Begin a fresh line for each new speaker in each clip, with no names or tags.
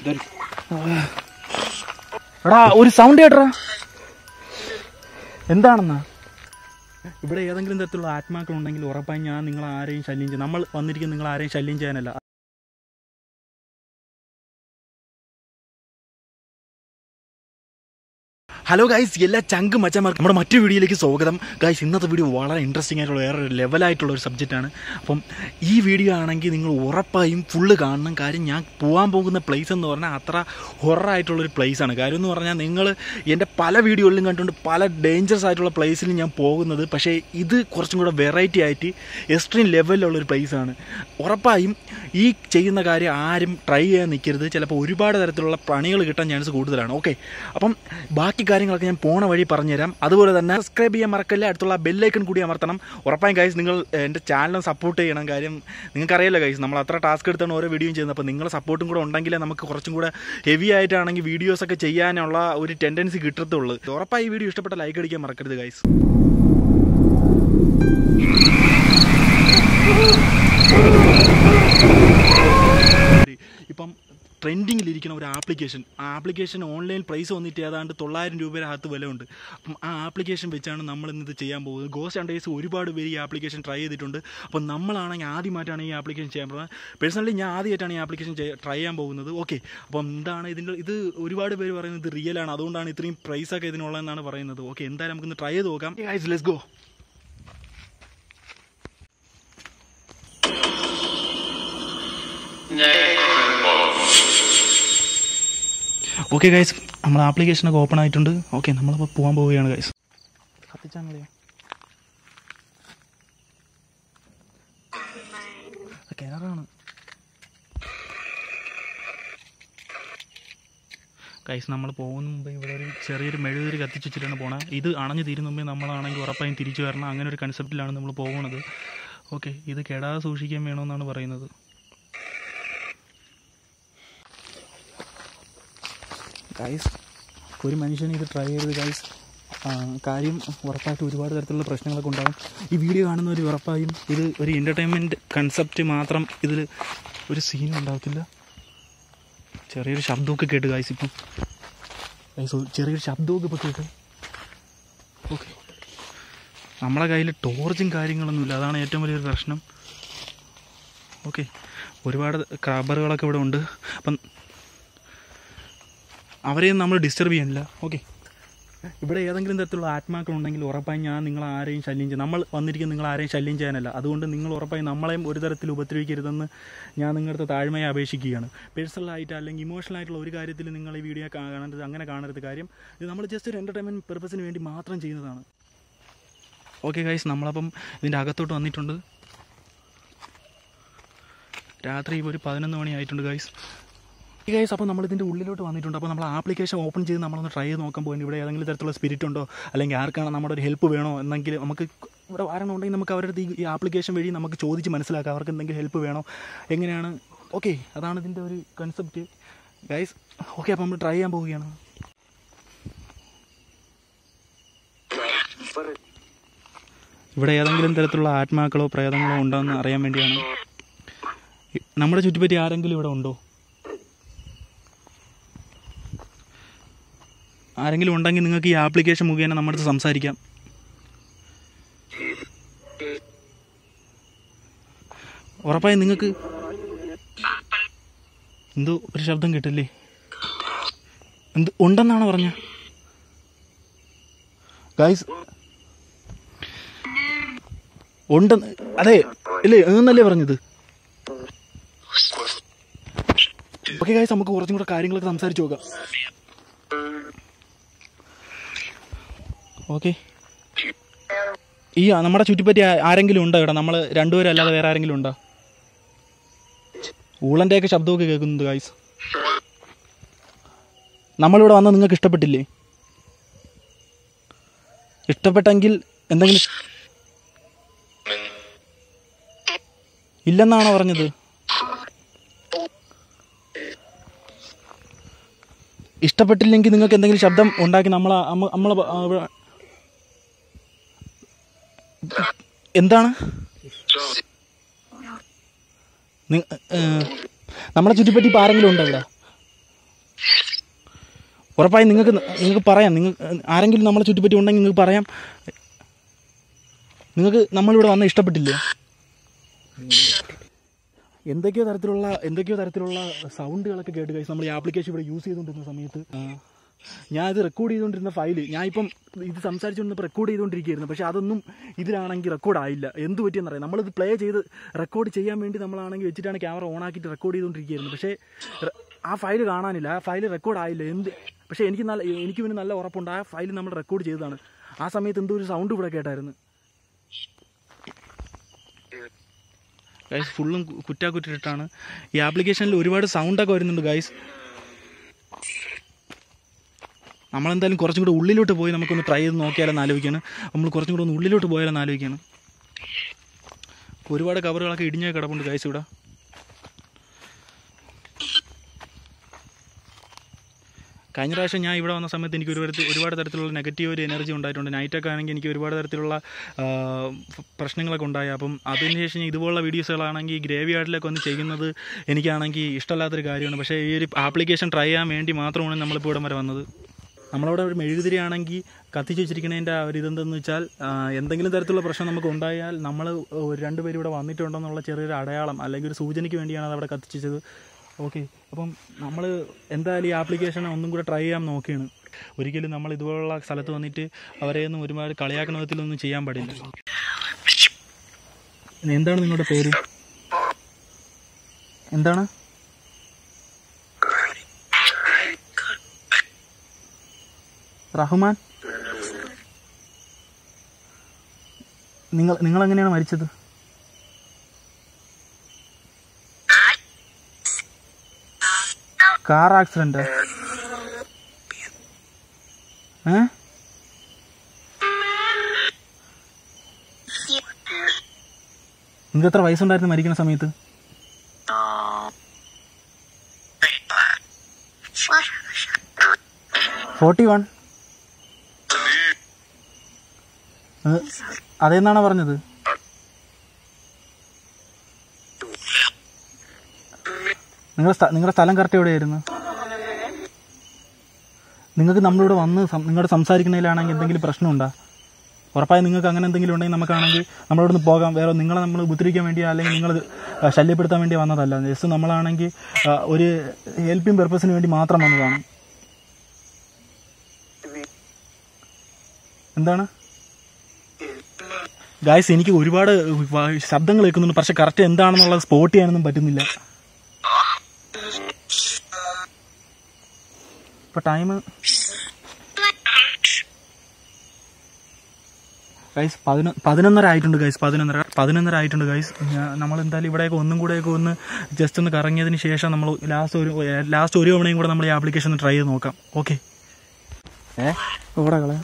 എടാ ഒരു സൗണ്ട് കേട്ടറാ എന്താണെന്നാ ഇവിടെ ഏതെങ്കിലും തരത്തിലുള്ള ആത്മാക്കൾ ഉണ്ടെങ്കിൽ ഉറപ്പായും ഞാൻ നിങ്ങൾ ആരെയും ശല്യം ചെയ്യും നമ്മൾ വന്നിരിക്കുന്ന നിങ്ങൾ ആരെയും ശല്യം ചെയ്യാനല്ല ഹലോ ഗൈസ് എല്ലാ ചങ്ക് മച്ചന്മാർക്കും നമ്മുടെ മറ്റു വീഡിയോയിലേക്ക് സ്വാഗതം ഗൈസ് ഇന്നത്തെ വീഡിയോ വളരെ ഇൻട്രസ്റ്റിംഗ് ആയിട്ടുള്ള വേറെ ഒരു ലെവലായിട്ടുള്ള ഒരു സബ്ജക്റ്റാണ് അപ്പം ഈ വീഡിയോ ആണെങ്കിൽ നിങ്ങൾ ഉറപ്പായും ഫുള്ള് കാണണം കാര്യം ഞാൻ പോകാൻ പോകുന്ന പ്ലേസ് എന്ന് പറഞ്ഞാൽ അത്ര ഹൊറായിട്ടുള്ളൊരു ആണ് കാര്യം എന്ന് പറഞ്ഞാൽ നിങ്ങൾ എൻ്റെ പല വീഡിയോകളിലും കണ്ടുകൊണ്ട് പല ഡേഞ്ചറസ് ആയിട്ടുള്ള പ്ലേസിലും ഞാൻ പോകുന്നത് പക്ഷേ ഇത് കുറച്ചും കൂടെ വെറൈറ്റി ആയിട്ട് എക്സ്ട്രീം ലെവലിലുള്ളൊരു ആണ് ഉറപ്പായും ഈ ചെയ്യുന്ന കാര്യം ആരും ട്രൈ ചെയ്യാൻ നിൽക്കരുത് ചിലപ്പോൾ ഒരുപാട് തരത്തിലുള്ള പണികൾ കിട്ടാൻ ചാൻസ് കൂടുതലാണ് ഓക്കെ അപ്പം ബാക്കി കാര്യങ്ങളൊക്കെ ഞാൻ പോണ വഴി പറഞ്ഞുതരാം അതുപോലെ തന്നെ സബ്സ്ക്രൈബ് ചെയ്യാൻ മറക്കല്ലേ അടുത്തുള്ള ബെല്ലൈക്കൺ കൂടി അമർത്തണം ഉറപ്പായും ഗൈസ് നിങ്ങൾ എൻ്റെ ചാനലും സപ്പോർട്ട് ചെയ്യണം കാര്യം നിങ്ങൾക്കറിയാലോ ഗൈസ് നമ്മൾ അത്ര ടാസ്ക് എടുത്താണ് ഓരോ വീഡിയോയും ചെയ്യുന്നത് അപ്പോൾ നിങ്ങളുടെ സപ്പോർട്ടും കൂടെ ഉണ്ടെങ്കിലേ നമുക്ക് കുറച്ചും കൂടെ ഹെവി ആയിട്ടാണെങ്കിൽ വീഡിയോസൊക്കെ ചെയ്യാനുള്ള ഒരു ടെൻഡൻസി കിട്ടത്തുള്ളൂ ഉറപ്പായി ഈ വീഡിയോ ഇഷ്ടപ്പെട്ട ലൈക്ക് അടിക്കാൻ മറക്കരുത് ഗൈസ് ഇപ്പം ട്രെൻഡിങ്ങിലിരിക്കുന്ന ഒരു ആപ്ലിക്കേഷൻ ആ ആപ്ലിക്കേഷൻ ഓൺലൈൻ പ്രൈസ് വന്നിട്ട് ഏതാണ്ട് തൊള്ളായിരം രൂപയുടെ അകത്ത് വിലയുണ്ട് അപ്പം ആ ആപ്ലിക്കേഷൻ വെച്ചാണ് നമ്മൾ ഇന്നത് ചെയ്യാൻ പോകുന്നത് ഗോസ്റ്റ് ആൻഡ് ഡേയ്സ് ഒരുപാട് പേര് ഈ ആപ്ലിക്കേഷൻ ട്രൈ ചെയ്തിട്ടുണ്ട് അപ്പം നമ്മളാണെങ്കിൽ ആദ്യമായിട്ടാണ് ഈ ആപ്ലിക്കേഷൻ ചെയ്യാൻ പോകുന്നത് പേഴ്സണലി ഞാൻ ആദ്യമായിട്ടാണ് ഈ ആപ്ലിക്കേഷൻ ട്രൈ ചെയ്യാൻ പോകുന്നത് ഓക്കെ അപ്പം എന്താണ് ഇതിൻ്റെ ഇത് ഒരുപാട് പേര് പറയുന്നത് റിയൽ ആണ് അതുകൊണ്ടാണ് ഇത്രയും പ്രൈസൊക്കെ ഇതിനുള്ളതെന്നാണ് പറയുന്നത് ഓക്കെ എന്തായാലും നമുക്കൊന്ന് ട്രൈ ചെയ്ത് നോക്കാം guys let's go okay guys നമ്മൾ ആപ്ലിക്കേഷനൊക്കെ ഓപ്പൺ ആയിട്ടുണ്ട് ഓക്കെ നമ്മളിപ്പോൾ പോകാൻ പോവുകയാണ് ഗൈസ് കത്തിച്ചാൽ മതിയോ കിണറാണ് ഗൈസ് നമ്മൾ പോകുന്ന മുമ്പ് ഇവിടെ ഒരു ചെറിയൊരു മെഴുകുതിരി കത്തിച്ച് വെച്ചിട്ടാണ് പോണത് ഇത് അണഞ്ഞു തീരുന്ന മുമ്പേ നമ്മളാണെങ്കിൽ ഉറപ്പായും തിരിച്ചു വരണം അങ്ങനെ ഒരു കൺസെപ്റ്റിലാണ് നമ്മൾ പോകുന്നത് ഓക്കെ ഇത് കെടാതെ സൂക്ഷിക്കാൻ വേണമെന്നാണ് പറയുന്നത് ഗൈസ് ഒരു മനുഷ്യന് ഇത് ട്രൈ ചെയ്തത് ഗൈസ് കാര്യം ഉറപ്പായിട്ട് ഒരുപാട് തരത്തിലുള്ള പ്രശ്നങ്ങളൊക്കെ ഉണ്ടാകും ഈ വീഡിയോ കാണുന്നവർ ഉറപ്പായും ഇത് ഒരു എൻ്റർടൈൻമെൻറ്റ് കൺസെപ്റ്റ് മാത്രം ഇതിൽ ഒരു സീനും ഉണ്ടാകത്തില്ല ചെറിയൊരു ശബ്ദമൊക്കെ കേട്ട് ഗൈസ് ഇപ്പം ഗൈസ് ചെറിയൊരു ശബ്ദമൊക്കെ ഇപ്പോൾ കേട്ട് ഓക്കെ നമ്മളെ കയ്യിൽ ടോർച്ചും കാര്യങ്ങളൊന്നുമില്ല അതാണ് ഏറ്റവും വലിയൊരു പ്രശ്നം ഓക്കെ ഒരുപാട് ക്രാബറുകളൊക്കെ ഇവിടെ ഉണ്ട് അപ്പം അവരെയും നമ്മൾ ഡിസ്റ്റർബ് ചെയ്യാനില്ല ഓക്കെ ഇവിടെ ഏതെങ്കിലും തരത്തിലുള്ള ആത്മാക്കൾ ഉണ്ടെങ്കിൽ ഉറപ്പായും ഞാൻ നിങ്ങൾ ആരെയും ശല്യം ചെയ്യും നമ്മൾ വന്നിരിക്കുന്ന നിങ്ങൾ ആരെയും ശല്യം ചെയ്യാനല്ല അതുകൊണ്ട് നിങ്ങൾ ഉറപ്പായും നമ്മളെയും ഒരു തരത്തിൽ ഉപദ്രവിക്കരുതെന്ന് ഞാൻ നിങ്ങളുടെ താഴ്മയെ അപേക്ഷിക്കുകയാണ് പേഴ്സണലായിട്ട് അല്ലെങ്കിൽ ഇമോഷണൽ ആയിട്ടുള്ള ഒരു കാര്യത്തിൽ നിങ്ങൾ ഈ വീഡിയോ കാണരുത് അങ്ങനെ കാണരുത് കാര്യം ഇത് നമ്മൾ ജസ്റ്റ് ഒരു എൻ്റർടൈൻമെൻറ്റ് പെർപ്പസിന് വേണ്ടി മാത്രം ചെയ്യുന്നതാണ് ഓക്കെ ഗൈസ് നമ്മളപ്പം ഇതിൻ്റെ അകത്തോട്ട് വന്നിട്ടുണ്ട് രാത്രി ഇപ്പോൾ ഒരു പതിനൊന്ന് മണി ആയിട്ടുണ്ട് ഗൈസ് ഗൈസ് അപ്പോൾ നമ്മൾ ഇതിൻ്റെ ഉള്ളിലോട്ട് വന്നിട്ടുണ്ട് അപ്പോൾ നമ്മൾ ആപ്ലിക്കേഷൻ ഓപ്പൺ ചെയ്ത് നമ്മളൊന്ന് ട്രൈ ചെയ്ത് നോക്കാൻ പോയി ഇവിടെ ഏതെങ്കിലും തരത്തിലുള്ള സ്പിരിറ്റ് ഉണ്ടോ അല്ലെങ്കിൽ ആർക്കാണ് നമ്മുടെ ഒരു ഹെൽപ്പ് വേണോ എന്നെങ്കിൽ നമുക്ക് ഇവിടെ ആരെണ്ണം ഉണ്ടെങ്കിൽ നമുക്ക് അവരുടെ അടുത്ത് ഈ ആപ്ലിക്കേഷൻ വഴി നമുക്ക് ചോദിച്ച് മനസ്സിലാക്കാം അവർക്ക് എന്തെങ്കിലും ഹെൽപ്പ് വേണോ എങ്ങനെയാണ് ഓക്കെ അതാണ് ഇതിൻ്റെ ഒരു കൺസെപ്റ്റ് ഗൈസ് ഓക്കെ അപ്പോൾ നമ്മൾ ട്രൈ ചെയ്യാൻ പോവുകയാണ് ഇവിടെ ഏതെങ്കിലും തരത്തിലുള്ള ആത്മാക്കളോ പ്രേതങ്ങളോ ഉണ്ടോ എന്ന് അറിയാൻ വേണ്ടിയാണ് നമ്മുടെ ചുറ്റുപറ്റി ആരെങ്കിലും ഇവിടെ ഉണ്ടോ ആരെങ്കിലും ഉണ്ടെങ്കിൽ നിങ്ങൾക്ക് ഈ ആപ്ലിക്കേഷൻ മുഖേന നമ്മുടെ അടുത്ത് സംസാരിക്കാം ഉറപ്പായും നിങ്ങൾക്ക് എന്തോ ഒരു ശബ്ദം കിട്ടില്ലേ എന്ത് ഉണ്ടെന്നാണ് പറഞ്ഞ ഗായ്സ് ഉണ്ടെന്ന് അതെ ഇല്ലേ എന്നല്ലേ പറഞ്ഞത് ഓക്കെ ഗായ്സ് നമുക്ക് കുറച്ചും കൂടെ കാര്യങ്ങളൊക്കെ സംസാരിച്ച് നോക്കാം ഓക്കെ ഈ നമ്മുടെ ചുറ്റിപ്പറ്റി ആ- ആരെങ്കിലും ഉണ്ടോ ഇവിടെ നമ്മൾ രണ്ടുപേരും അല്ലാതെ വേറെ ആരെങ്കിലും ഉണ്ടോ ഊളൻ്റെയൊക്കെ ശബ്ദമൊക്കെ കേൾക്കുന്നുണ്ട് ഗായ്സ് നമ്മളിവിടെ വന്നാൽ നിങ്ങൾക്ക് ഇഷ്ടപ്പെട്ടില്ലേ ഇഷ്ടപ്പെട്ടെങ്കിൽ എന്തെങ്കിലും ഇല്ലെന്നാണോ പറഞ്ഞത് ഇഷ്ടപ്പെട്ടില്ലെങ്കിൽ നിങ്ങൾക്ക് എന്തെങ്കിലും ശബ്ദം ഉണ്ടാക്കി നമ്മളെ നമ്മളെ എന്താണ് നി- ഏ, നമ്മളെ ചുറ്റിപ്പറ്റി ഇപ്പം ആരെങ്കിലും ഉണ്ടോ ഇവിടെ ഉറപ്പായും നിങ്ങൾക്ക് നിങ്ങൾക്ക് പറയാം നിങ്ങൾ ആരെങ്കിലും നമ്മളെ ചുറ്റിപ്പറ്റി ഉണ്ടെങ്കിൽ നിങ്ങൾക്ക് പറയാം നിങ്ങൾക്ക് നമ്മളിവിടെ വന്ന് ഇഷ്ടപ്പെട്ടില്ലേ എന്തൊക്കെയോ തരത്തിലുള്ള എന്തൊക്കെയോ തരത്തിലുള്ള സൗണ്ടുകളൊക്കെ കേട്ട് കഴിച്ച് നമ്മൾ ഈ ആപ്ലിക്കേഷൻ ഇവിടെ യൂസ് ചെയ്തുകൊണ്ടിരുന്ന സമയത്ത് ആ, ഞാൻ ഇത് റെക്കോർഡ് ചെയ്തുകൊണ്ടിരുന്ന ഫയൽ ഞാൻ ഇപ്പം ഇത് സംസാരിച്ചുകൊണ്ടിരുന്നപ്പോൾ റെക്കോർഡ് ചെയ്തുകൊണ്ടിരിക്കുകയായിരുന്നു പക്ഷേ അതൊന്നും ഇതിലാണെങ്കിൽ റെക്കോർഡ് ആയില്ല എന്ത് പറ്റിയെന്നറിയാം നമ്മളിത് പ്ലേ ചെയ്ത് റെക്കോർഡ് ചെയ്യാൻ വേണ്ടി നമ്മളാണെങ്കിൽ വെച്ചിട്ടാണ് ക്യാമറ ഓൺ ആക്കിയിട്ട് റെക്കോർഡ് ചെയ്തുകൊണ്ടിരിക്കുകയായിരുന്നു പക്ഷേ റെ- ആ ഫയൽ കാണാനില്ല ആ ഫയൽ റെക്കോർഡ് ആയില്ല എന്ത് പക്ഷേ എനിക്ക് നല്ല എനിക്ക് പിന്നെ നല്ല ഉറപ്പുണ്ട് ആ ഫയൽ നമ്മൾ റെക്കോർഡ് ചെയ്തതാണ് ആ സമയത്ത് എന്തോ ഒരു സൗണ്ട് ഇവിടെ കേട്ടായിരുന്നു ഗൈസ് ഫുള്ളും കുറ്റാക്കുറ്റിട്ടാണ് ഈ ആപ്ലിക്കേഷനിൽ ഒരുപാട് സൗണ്ടൊക്കെ വരുന്നുണ്ട് ഗൈസ് നമ്മളെന്തായാലും കുറച്ചും കൂടെ ഉള്ളിലോട്ട് പോയി നമുക്കൊന്ന് ട്രൈ ചെയ്ത് നോക്കിയാലെന്ന് ആലോചിക്കാണ് നമ്മൾ കുറച്ചും കൂടെ ഒന്ന് ഉള്ളിലോട്ട് പോയാലെന്ന് ആലോചിക്കാണ് ഒരുപാട് കവറുകളൊക്കെ ഇടിഞ്ഞ കിടപ്പുണ്ട് ഗൈസ് ഇവിടെ കഴിഞ്ഞ പ്രാവശ്യം ഞാൻ ഇവിടെ വന്ന സമയത്ത് എനിക്ക് ഒരുപാട് ഒരുപാട് തരത്തിലുള്ള നെഗറ്റീവ് ഒരു എനർജി ഉണ്ടായിട്ടുണ്ട് നൈറ്റൊക്കെ ആണെങ്കിൽ എനിക്ക് ഒരുപാട് തരത്തിലുള്ള ആ, പ്രശ്നങ്ങളൊക്കെ ഉണ്ടായി അപ്പം അതിന് ശേഷം ഞാൻ ഇതുപോലുള്ള വീഡിയോസുകളാണെങ്കിൽ ഗ്രേവി യാർഡിലൊക്കെ വന്ന് ചെയ്യുന്നത് എനിക്കാണെങ്കിൽ ഇഷ്ടമല്ലാത്തൊരു കാര്യമാണ് പക്ഷേ ഈ ഒരു ആപ്ലിക്കേഷൻ ട്രൈ ചെയ്യാൻ വേണ്ടി മാത്രമാണ് നമ്മളിപ്പോൾ ഇവിടെ വരെ വന്നത് നമ്മളവിടെ ഒരു മെഴുകുതിരി ആണെങ്കിൽ കത്തിച്ച് വെച്ചിരിക്കുന്നതിൻ്റെ ആ ഒരു ഇതെന്തെന്ന് വെച്ചാൽ ആ, എന്തെങ്കിലും തരത്തിലുള്ള പ്രശ്നം നമുക്ക് ഉണ്ടായാൽ നമ്മൾ രണ്ടുപേരും ഇവിടെ വന്നിട്ടുണ്ടെന്നുള്ള ചെറിയൊരു അടയാളം അല്ലെങ്കിൽ ഒരു സൂചനയ്ക്ക് വേണ്ടിയാണ് അത് അവിടെ കത്തിച്ചത് ഓക്കെ അപ്പം നമ്മൾ എന്തായാലും ഈ ആപ്ലിക്കേഷൻ ഒന്നും കൂടെ ട്രൈ ചെയ്യാൻ നോക്കിയാണ് ഒരിക്കലും നമ്മൾ ഇതുപോലുള്ള സ്ഥലത്ത് വന്നിട്ട് അവരെയൊന്നും ഒരുപാട് കളിയാക്കുന്ന വിധത്തിലൊന്നും ചെയ്യാൻ പാടില്ല ഇനി എന്താണ് നിങ്ങളുടെ പേര് എന്താണ് റഹ്മാൻ നിങ്ങൾ നിങ്ങൾ എങ്ങനെയാണ് മരിച്ചത് കാർ ആക്സിഡന്റ് ഏ നിങ്ങൾക്ക് എത്ര വയസ്സുണ്ടായിരുന്നു മരിക്കുന്ന സമയത്ത് ഫോർട്ടി വൺ അതെന്നാണ് പറഞ്ഞത് നിങ്ങളുടെ സ്ഥ- നിങ്ങളുടെ സ്ഥലം കറക്റ്റ് എവിടെയായിരുന്നു നിങ്ങൾക്ക് നമ്മളിവിടെ വന്ന് സം- നിങ്ങളുടെ സംസാരിക്കുന്നതിലാണെങ്കിൽ എന്തെങ്കിലും പ്രശ്നമുണ്ടോ ഉറപ്പായും നിങ്ങൾക്ക് അങ്ങനെ എന്തെങ്കിലും ഉണ്ടെങ്കിൽ നമുക്കാണെങ്കിൽ നമ്മളിവിടെ നിന്ന് പോകാം വേറെ നിങ്ങളെ നമ്മൾ ഉപദ്രവിക്കാൻ വേണ്ടി അല്ലെങ്കിൽ നിങ്ങൾ ശല്യപ്പെടുത്താൻ വേണ്ടി വന്നതല്ല ജസ്റ്റ് നമ്മളാണെങ്കിൽ ആ, ഒരു ഹെൽപ്പിംഗ് പർപ്പസിന് വേണ്ടി മാത്രം വന്നതാണ് എന്താണ് ഗായ്സ് എനിക്ക് ഒരുപാട് വ- ശബ്ദങ്ങൾ കേൾക്കുന്നുണ്ട് പക്ഷെ കറക്റ്റ് എന്താണെന്നുള്ളത് സ്പോട്ട് ചെയ്യാനൊന്നും പറ്റുന്നില്ല ഇപ്പൊ ടൈം ഗൈസ് പതിനൊ പതിനൊന്നര ആയിട്ടുണ്ട് ഗൈസ് പതിനൊന്നര പതിനൊന്നര ആയിട്ടുണ്ട് ഗൈസ് നമ്മൾ എന്തായാലും ഇവിടെയൊക്കെ ഒന്നും കൂടെയൊക്കെ ഒന്ന് ജസ്റ്റ് ഒന്ന് കറങ്ങിയതിന് ശേഷം നമ്മൾ ലാസ്റ്റ് ഒരു ലാസ്റ്റ് ഒരു തവണയും കൂടെ നമ്മൾ ഈ ആപ്ലിക്കേഷൻ ഒന്ന് ട്രൈ ചെയ്ത് നോക്കാം ഓക്കെ ഏ ഇവിടെ കളയാ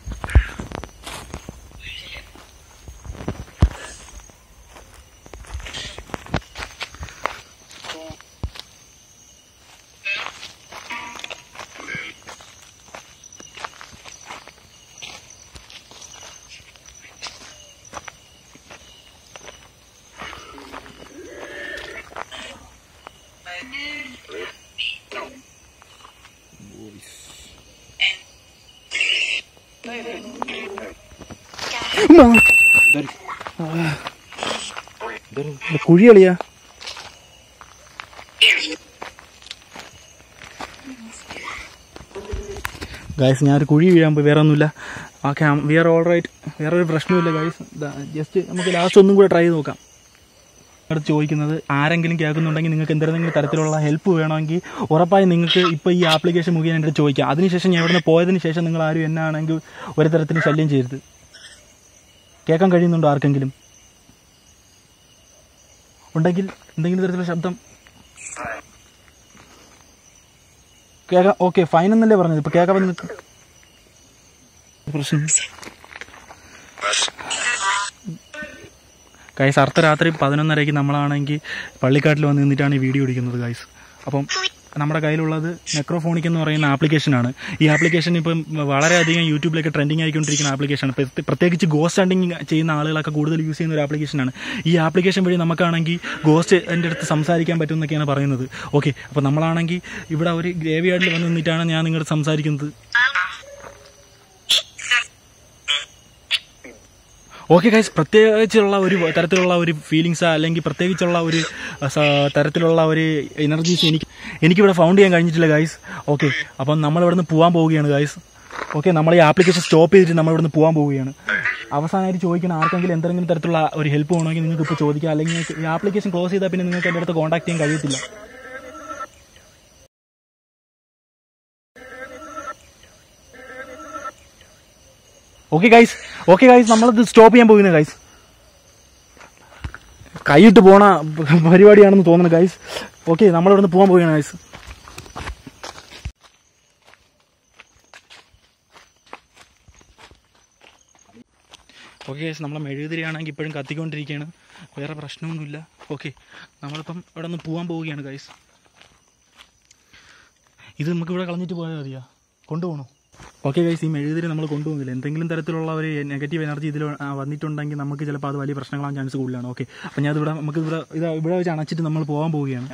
കുഴി കളിയാ ഗൈസ് ഞാനൊരു കുഴി വീഴാൻ പോയി വേറെ ഒന്നുമില്ല okay we are all right വേറെ ഒരു പ്രശ്നമില്ല ഗൈസ് ജസ്റ്റ് നമുക്ക് ലാസ്റ്റ് ഒന്നും കൂടെ ട്രൈ ചെയ്ത് നോക്കാം അടുത്ത് ചോദിക്കുന്നത് ആരെങ്കിലും കേൾക്കുന്നുണ്ടെങ്കിൽ നിങ്ങൾക്ക് എന്തെങ്കിലും തരത്തിലുള്ള ഹെൽപ്പ് വേണമെങ്കിൽ ഉറപ്പായും നിങ്ങൾക്ക് ഇപ്പോൾ ഈ ആപ്ലിക്കേഷൻ മുഖേന എൻ്റെ അടുത്ത് ചോദിക്കാം അതിനുശേഷം ഞാൻ ഇവിടുന്ന് പോയതിന് ശേഷം നിങ്ങൾ ആരും എന്നാണെങ്കിൽ ഒരു തരത്തിലും ശല്യം ചെയ്യരുത് കേൾക്കാൻ കഴിയുന്നുണ്ടോ ആർക്കെങ്കിലും ഉണ്ടെങ്കിൽ എന്തെങ്കിലും തരത്തിലുള്ള ശബ്ദം കേൾക്കാം ഓക്കെ ഫൈൻ എന്നല്ലേ പറഞ്ഞത് ഇപ്പൊ കേൾക്കാൻ നിങ്ങൾക്ക് പ്രശ്നം ഗൈസ് അർദ്ധരാത്രി പതിനൊന്നരയ്ക്ക് നമ്മളാണെങ്കിൽ പള്ളിക്കാട്ടിൽ വന്ന് നിന്നിട്ടാണ് ഈ വീഡിയോ എടുക്കുന്നത് ഗൈസ് അപ്പം നമ്മുടെ കയ്യിലുള്ളത് നെക്രോഫോണിക് എന്ന് പറയുന്ന ആപ്ലിക്കേഷനാണ് ഈ ആപ്ലിക്കേഷൻ ഇപ്പം വളരെയധികം യൂട്യൂബിലൊക്കെ ട്രെൻഡിങ് ആയിക്കൊണ്ടിരിക്കുന്ന ആപ്ലിക്കേഷനാണ് പ്രത്യേക- പ്രത്യേകിച്ച് ഗോസ്റ്റ് ഹണ്ടിങ് ചെയ്യുന്ന ആളുകളൊക്കെ കൂടുതൽ യൂസ് ചെയ്യുന്ന ഒരു ആപ്ലിക്കേഷനാണ് ഈ ആപ്ലിക്കേഷൻ വഴി നമുക്കാണെങ്കിൽ ഗോസ്റ്റ് എൻ്റെ അടുത്ത് സംസാരിക്കാൻ പറ്റും എന്നൊക്കെയാണ് പറയുന്നത് ഓക്കെ അപ്പോൾ നമ്മളാണെങ്കിൽ ഇവിടെ ഒരു ഗ്രേവി യാർഡിൽ വന്ന് നിന്നിട്ടാണ് ഞാൻ നിങ്ങളോട് സംസാരിക്കുന്നത് ഓക്കെ ഗൈസ് പ്രത്യേകിച്ചുള്ള ഒരു തരത്തിലുള്ള ഒരു ഫീലിങ്സ് അല്ലെങ്കിൽ പ്രത്യേകിച്ചുള്ള ഒരു സ- തരത്തിലുള്ള ഒരു എനർജീസ് എനിക്ക് എനിക്കിവിടെ ഫൗണ്ട് ചെയ്യാൻ കഴിഞ്ഞിട്ടില്ല ഗൈസ് ഓക്കെ അപ്പം നമ്മൾ ഇവിടുന്ന് പോകാൻ പോവുകയാണ് ഗൈസ് ഓക്കെ നമ്മൾ ഈ ആപ്ലിക്കേഷൻ സ്റ്റോപ്പ് ചെയ്തിട്ട് നമ്മൾ ഇവിടുന്ന് പോകാൻ പോവുകയാണ് അവസാനമായിട്ട് ചോദിക്കണം ആർക്കെങ്കിലും എന്തെങ്കിലും തരത്തിലുള്ള ഒരു ഹെൽപ്പ് വേണമെങ്കിൽ നിങ്ങൾക്ക് ഇപ്പോൾ ചോദിക്കാം അല്ലെങ്കിൽ നിങ്ങൾക്ക് ഈ ആപ്ലിക്കേഷൻ ക്ലോസ് ചെയ്താൽ പിന്നെ നിങ്ങൾക്ക് എൻ്റെ അടുത്ത് കോൺടാക്ട് ചെയ്യാൻ കഴിയത്തില്ല ഓക്കെ ഗൈസ് ഓക്കെ ഗൈസ് നമ്മളത് സ്റ്റോപ്പ് ചെയ്യാൻ പോകുന്നത് ഗൈസ് കൈയിട്ട് പോണ പരിപാടിയാണെന്ന് തോന്നുന്നു ഗൈസ് ഓക്കെ നമ്മളിവിടുന്ന് പോകാൻ പോവുകയാണ് ഗൈസ് ഓക്കെ ഗൈസ് നമ്മളെ മെഴുകുതിരിയാണെങ്കിൽ ഇപ്പോഴും കത്തിക്കൊണ്ടിരിക്കുകയാണ് വേറെ പ്രശ്നമൊന്നുമില്ല ഓക്കെ നമ്മളിപ്പം ഇവിടെ നിന്ന് പോകാൻ പോവുകയാണ് ഗൈസ് ഇത് നമുക്ക് ഇവിടെ കളഞ്ഞിട്ട് പോയാൽ മതിയാ കൊണ്ടുപോകണോ ഓക്കെ ഗൈസ് ഈ മെഴുകുതിരി നമ്മൾ കൊണ്ടുപോകുന്നില്ല എന്തെങ്കിലും തരത്തിലുള്ള ഒരു നെഗറ്റീവ് എനർജി ഇതിൽ ആ, വന്നിട്ടുണ്ടെങ്കിൽ നമുക്ക് ചിലപ്പോൾ അത് വലിയ പ്രശ്നങ്ങളാൻ ചാൻസ് കൂടുതലാണ് ഓക്കെ അപ്പം ഞാൻ ഇവിടെ നമുക്ക് ഇവിടെ ഇത് ഇവിടെ വെച്ച് അണച്ചിട്ട് നമ്മൾ പോകാൻ പോവുകയാണ്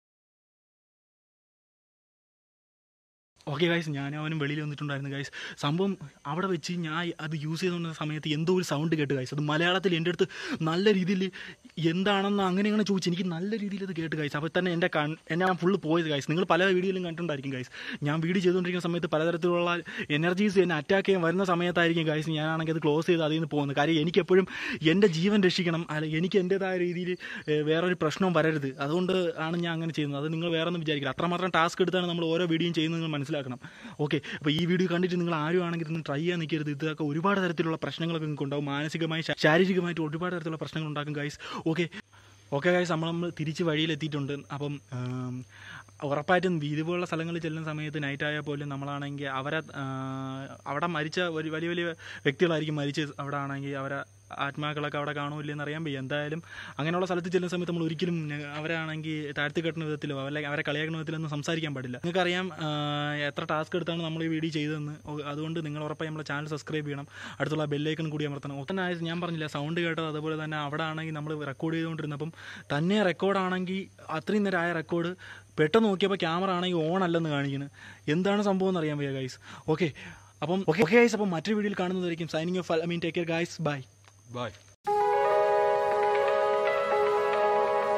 ഓക്കെ ഗൈസ് ഞാൻ അവനും വെളിയിൽ വന്നിട്ടുണ്ടായിരുന്നു ഗൈസ് സംഭവം അവിടെ വെച്ച് ഞാൻ അത് യൂസ് ചെയ്തുകൊണ്ട സമയത്ത് എന്തോ ഒരു സൗണ്ട് കേട്ട് ഗൈസ് അത് മലയാളത്തിൽ എൻ്റെ അടുത്ത് നല്ല രീതിയിൽ എന്താണെന്ന് അങ്ങനെ അങ്ങനെ ചോദിച്ചു എനിക്ക് നല്ല രീതിയിൽ അത് കേട്ട് ഗൈസ് അപ്പോൾ തന്നെ എൻ്റെ കൺ എന്നെ ഞാൻ ഫുള്ള് പോയത് ഗൈസ് നിങ്ങൾ പല വീഡിയോയിലും കണ്ടിട്ടുണ്ടായിരിക്കും ഗൈസ് ഞാൻ വീഡിയോ ചെയ്തുകൊണ്ടിരിക്കുന്ന സമയത്ത് പലതരത്തിലുള്ള എനർജീസ് എന്നെ അറ്റാക്ക് ചെയ്യാൻ വരുന്ന സമയത്തായിരിക്കും ഗൈസ് ഞാനാണെങ്കിൽ അത് ക്ലോസ് ചെയ്ത് അതിൽ നിന്ന് പോകുന്നത് കാര്യം എനിക്ക് എപ്പോഴും എൻ്റെ ജീവൻ രക്ഷിക്കണം അല്ല എനിക്ക് എൻ്റെതായ രീതിയിൽ ഏഹ്, വേറൊരു പ്രശ്നവും വരരുത് അതുകൊണ്ട് ആണ് ഞാൻ അങ്ങനെ ചെയ്യുന്നത് അത് നിങ്ങൾ വേറെ ഒന്നും വിചാരിക്കില്ല അത്രമാത്രം ടാസ്ക് എടുത്താണ് നമ്മൾ ഓരോ വീഡിയോയും ചെയ്യുന്നത് നിങ്ങൾ മനസ്സിലാക്കണം ഓക്കെ അപ്പോൾ ഈ വീഡിയോ കണ്ടിട്ട് നിങ്ങൾ ആരും ആണെങ്കിൽ ഇതൊന്നും ട്രൈ ചെയ്യാൻ നിൽക്കരുത് ഇതൊക്കെ ഒരുപാട് തരത്തിലുള്ള പ്രശ്നങ്ങളൊക്കെ നിങ്ങൾക്ക് ഉണ്ടാവും മാനസികമായി ശാ- ശാരീരികമായിട്ട് ഒരുപാട് തരത്തിലുള്ള പ്രശ്നങ്ങൾ ഉണ്ടാക്കും ഗൈസ് ഓക്കെ ഓക്കെ ഗൈസ് നമ്മൾ നമ്മൾ തിരിച്ച് വഴിയിലെത്തിയിട്ടുണ്ട് അപ്പം ആം, ഉറപ്പായിട്ടും ഇതുപോലുള്ള സ്ഥലങ്ങളിൽ ചെല്ലുന്ന സമയത്ത് നൈറ്റ് ആയാൽ പോലും നമ്മളാണെങ്കിൽ അവരെ ആ, അവിടെ മരിച്ച ഒരു വലിയ വലിയ വ്യക്തികളായിരിക്കും മരിച്ച് അവിടെ ആണെങ്കിൽ അവരെ ആത്മാക്കളൊക്കെ അവിടെ കാണുമില്ലെന്ന് അറിയാൻ വയ്യ എന്തായാലും അങ്ങനെയുള്ള സ്ഥലത്ത് ചെല്ലുന്ന സമയത്ത് നമ്മൾ ഒരിക്കലും ന- അവരാണെങ്കിൽ താഴ്ത്തി കെട്ടുന്ന വിധത്തിലോ അല്ലെങ്കിൽ അവരെ കളിയാക്കുന്ന വിധത്തിലൊന്നും സംസാരിക്കാൻ പാടില്ല നിങ്ങൾക്കറിയാം ആ, എത്ര ടാസ്ക് എടുത്താണ് നമ്മൾ ഈ വീഡിയോ ചെയ്തതെന്ന് ഓ- അതുകൊണ്ട് നിങ്ങൾ ഉറപ്പായി നമ്മുടെ ചാനൽ സബ്സ്ക്രൈബ് ചെയ്യണം അടുത്തുള്ള ബെല്ലൈക്കൺ കൂടി അമർത്തണം ഒത്തന്നെ ആയത് ഞാൻ പറഞ്ഞില്ല സൗണ്ട് കേട്ടത് അതുപോലെ തന്നെ അവിടെ ആണെങ്കിൽ നമ്മൾ റെക്കോർഡ് ചെയ്തുകൊണ്ടിരുന്നപ്പം തന്നെ റെക്കോർഡാണെങ്കിൽ അത്രയും നേരം ആയ റെക്കോർഡ് പെട്ടെന്ന് നോക്കിയപ്പോൾ ക്യാമറ ആണെങ്കിൽ ഓൺ അല്ലെന്ന് കാണിക്കുന്നത് എന്താണ് സംഭവം എന്ന് അറിയാൻ വയ്യ ഗൈസ് ഓക്കെ അപ്പം ഓക്കെ ഗൈസ് അപ്പം മറ്റൊരു വീഡിയോയിൽ കാണുന്നതായിരിക്കും signing off I mean take care guys bye
Bye.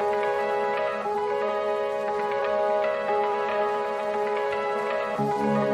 Thank